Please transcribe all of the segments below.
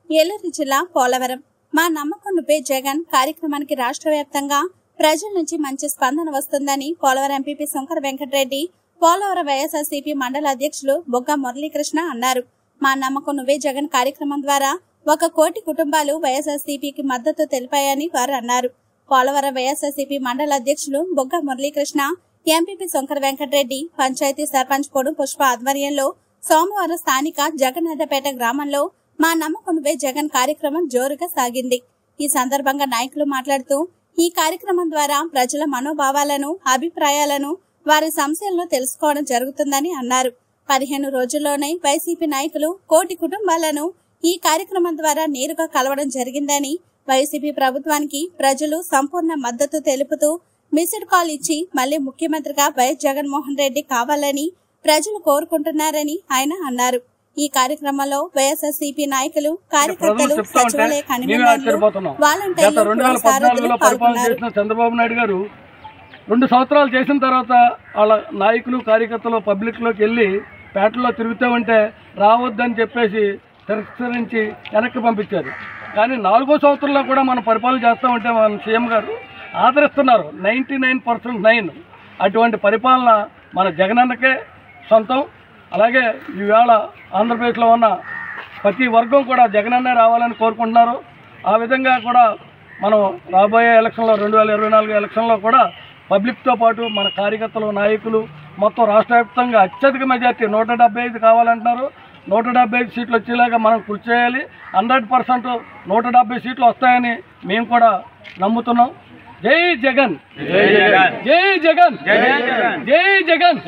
ఏలూరు జిల్లా పోలవరం మా నమ్మకం నువ్వే జగన్ కార్యక్రమానికి రాష్ట్ర వ్యాప్తంగా ప్రజల నుంచి మంచి స్పందన వస్తుందని పోలవరం ఎంపీపీ శంకర వెంకటరెడ్డి పోలవరం వైఎస్ఆర్సీపీ మండల అధ్యక్షులు బొగ్గ మురళీకృష్ణ అన్నారు మా నమ్మకం నువ్వే జగన్ కార్యక్రమం ద్వారా ఒక కోటి కుటుంబాలు వైఎస్ఆర్సీపీకి మద్దతు తెలిపాయని వారు అన్నారు పోలవరం వైఎస్ఆర్సీపీ మండల అధ్యక్షులు బొగ్గ మురళీకృష్ణ ఎంపీపీ శంకర వెంకటరెడ్డి పంచాయతీ సర్పంచ్ పొడు పుష్ప ఆధ్వర్యంలో సోమవారం స్థానిక జగన్నాథపేట గ్రామంలో మా నమ్మకం నువ్వే జగన్ కార్యక్రమం జోరుగా సాగింది ఈ సందర్భంగా నాయకులు మాట్లాడుతూ ఈ కార్యక్రమం ద్వారా ప్రజల మనోభావాలను అభిప్రాయాలను వారి సమస్యలను తెలుసుకోవడం జరుగుతుందని అన్నారు పదిహేను రోజుల్లోనే వైసీపీ నాయకులు కోటి కుటుంబాలను ఈ కార్యక్రమం ద్వారా నేరుగా కలవడం జరిగిందని వైసీపీ ప్రభుత్వానికి ప్రజలు సంపూర్ణ మద్దతు తెలుపుతూ మిస్డ్ కాల్ ఇచ్చి మళ్లీ ముఖ్యమంత్రిగా వైఎస్ జగన్మోహన్ రెడ్డి కావాలని ప్రజలు కోరుకుంటున్నారని ఆయన అన్నారు ఈ కార్యక్రమంలో వైఎస్ఆర్సీపీ నాయకులు కార్యకర్తలు ప్రజలు చెప్తా ఉంటే సచివాలయ మేమే కన్వీనర్లు ఆశ్చర్యపోతున్నాం గత వాలంటీర్లు రెండు వేల సారథులు పద్నాలుగులో పరిపాలన పాల్గొన్నారు చేసిన చంద్రబాబు నాయుడు గారు రెండు సంవత్సరాలు చేసిన తర్వాత వాళ్ళ నాయకులు కార్యకర్తలు పబ్లిక్లోకి వెళ్ళి పేటలో తిరుగుతూ ఉంటే రావద్దని చెప్పేసి తిరస్కరించి వెనక్కి పంపించారు కానీ నాలుగో సంవత్సరంలో కూడా మనం పరిపాలన చేస్తూ ఉంటే మన సీఎం గారు ఆదరిస్తున్నారు నైంటీ నైన్ పర్సెంట్ నైన్ అటువంటి పరిపాలన మన జగనన్నకే సొంతం అలాగే ఈవేళ ఆంధ్రప్రదేశ్లో ఉన్న ప్రతి వర్గం కూడా జగనన్నే రావాలని కోరుకుంటున్నారు ఆ విధంగా కూడా మనం రాబోయే ఎలక్షన్లో రెండు వేల ఇరవై నాలుగు ఎలక్షన్లో కూడా పబ్లిక్తో పాటు మన కార్యకర్తలు నాయకులు మొత్తం రాష్ట్ర వ్యాప్తంగా అత్యధిక మెజార్టీ నూట డెబ్బై ఐదు కావాలంటున్నారు నూట డెబ్బై ఐదు సీట్లు వచ్చేలాగా మనం కృషి చేయాలి హండ్రెడ్ పర్సెంట్ నూట డెబ్బై సీట్లు వస్తాయని మేము కూడా నమ్ముతున్నాం జై జగన్ జై జగన్ జై జగన్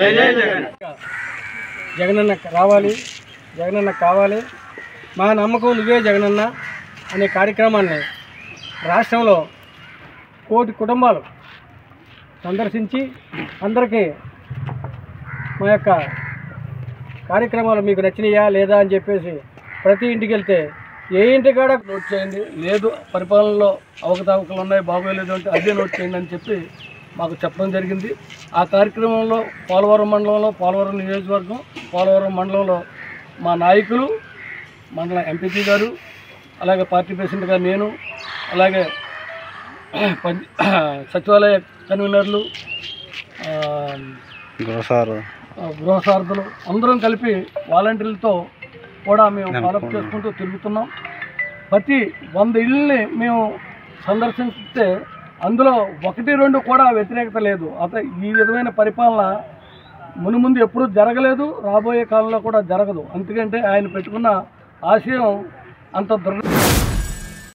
జగనన్న రావాలి జగనన్న కావాలి మా నమ్మకం నువ్వే జగనన్న అనే కార్యక్రమాన్ని రాష్ట్రంలో కోటి కుటుంబాలు సందర్శించి అందరికీ మా యొక్క కార్యక్రమాలు మీకు నచ్చినాయా లేదా అని చెప్పేసి ప్రతి ఇంటికి వెళ్తే ఏ ఇంటికాడ నోట్ చేయండి లేదు పరిపాలనలో అవకతవకలు ఉన్నాయి బాగోలేదు అంటే అదే నోట్ చేయండి అని చెప్పి మాకు చెప్పడం జరిగింది ఆ కార్యక్రమంలో పోలవరం మండలంలో పోలవరం నియోజకవర్గం పోలవరం మండలంలో మా నాయకులు మండల ఎంపీపీ గారు అలాగే పార్టీ ప్రెసిడెంట్గా నేను అలాగే పంచ సచివాలయ కన్వీనర్లు ఆ, ఆ, గృహ సారథులు అందరం కలిపి వాలంటీర్లతో కూడా మేము ఫాలోఅప్ చేసుకుంటూ తిరుగుతున్నాం ప్రతి వంద ఇళ్ళని మేము సందర్శిస్తే అందులో ఒకటి రెండు కూడా వ్యతిరేకత లేదు అత ఈ విధమైన పరిపాలన మును ముందు ఎప్పుడూ జరగలేదు రాబోయే కాలంలో కూడా జరగదు ఎందుకంటే ఆయన పెట్టుకున్న ఆశయం అంత దృఢ